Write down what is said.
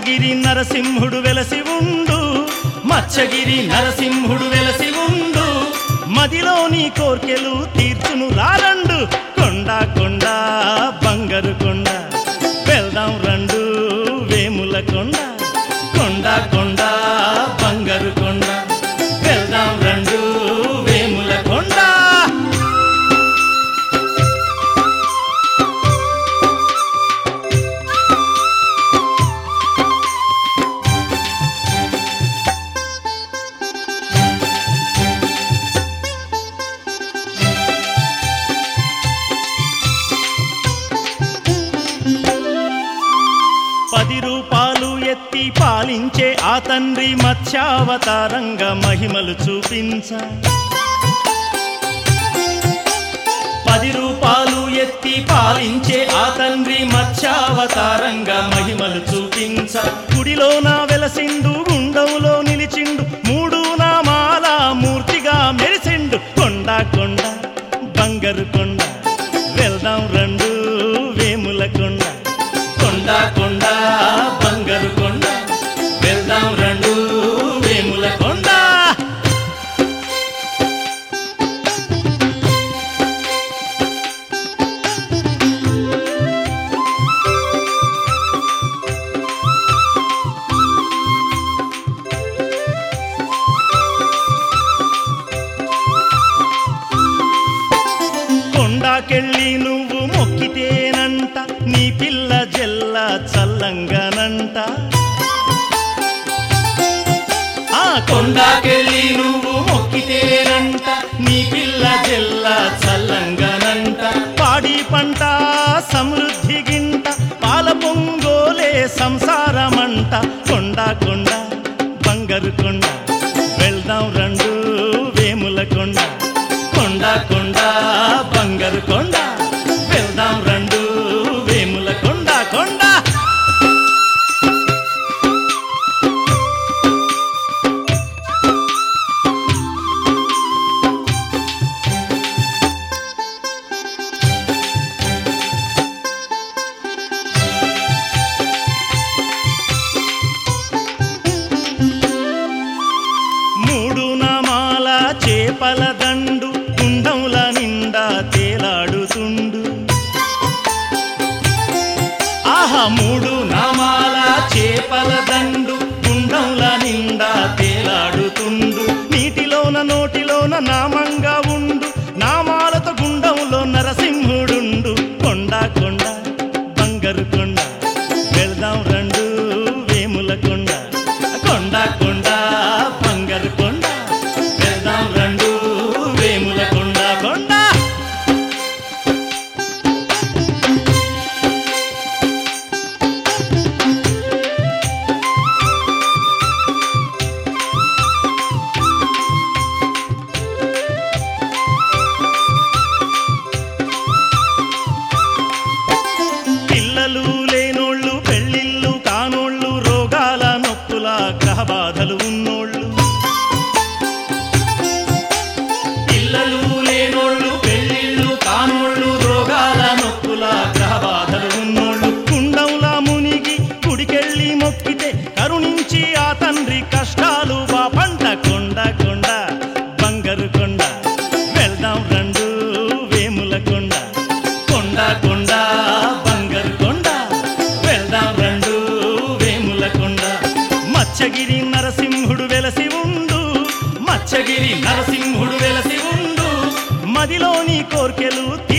మచ్చగిరి నరసింహుడు వెలసి ఉండు మచ్చగిరి నరసింహుడు వెలసి ఉండు మదిలోని కోర్కెలు తీర్చును రారండు కొండ కొండ బంగారు కొండ వెళ్దాం రండు వేముల కొండ కొండ కొండ బంగారు కొండ వెళ్దాం రండు వేముల కొండ పది రూపాలు ఎత్తి పాలించే ఆ తండ్రి మత్స్యావతారంగా మహిమలు చూపించ పది రూపాలు ఎత్తి పాలించే ఆ తండ్రి మత్స్యావతారంగా మహిమలు చూపించ గుడిలోన వెలసిండు గుండంలో నిలిచిండు మూడు నామాల మూర్తిగా మెరిసిండు కొండ కొండ బంగారు కొండ వెళ్దాం రండు వేముల కొండ కొండ కొండ బంగారు కొండ వెళ్దాం రండు వేముల కొండ కొండాకెళ్ళి నువ్వు మొక్కితేనంట నీ పిల్ల జల్ల చల్లంగానంట ఆ కొండాకెళ్ళి నువ్వు మొక్కితేనంట నీ పిల్ల జల్ల చల్లంగానంట పాడి పంట సమృద్ధి గింట పాల పొంగోలే సంసారమంట కొండ కొండ బంగారు కొండ వెళ్దాం రండు వేముల కొండ కొండ కొండ బంగారు కొండ వెళ్దాం రండు వేముల కొండ కొండ మూడు నామాల చేపల దండు గుండంల నిండా తేలాడుతుండు ఆహా మూడు నామాల చేపల దండు గుండంల నిండా తేలాడుతుండు నీటిలోన నోటిలోన నామంగా ఉండు నామాలతో గుండంలో నరసింహుడుండు కొండ కొండ బంగారు కొండ వెళ్దాం రండు వేముల కొండ కొండ కొండ బంగారు కొండ వెళ్దాం రండు వేముల కొండ కొండ పిల్లలు లేనోళ్ళు పెళ్ళిళ్ళు కానోళ్ళు రోగాల నొప్పుల గ్రహ బాధలు ఉన్నోళ్ళు పిల్లలు లేనోళ్ళు పెళ్ళిళ్ళు కానోళ్ళు రోగాల నొప్పుల గ్రహ బాధలు ఉన్నోళ్ళు కుండంలా మునిగి గుడికెళ్ళి మొక్కితే కరుణించి ఆ తండ్రి కష్టాలు పంట కొండ కొండ బంగారు కొండ వెళ్దాం రండు వేముల కొండ కొండ కొండ బంగారు కొండ వెళ్దాం రండు వేముల కొండ మచ్చగిరి నరసింహుడు వెలసి ఉండు మచ్చగిరి నరసింహుడు వెలసి ఉండు మదిలోని కోర్కెలు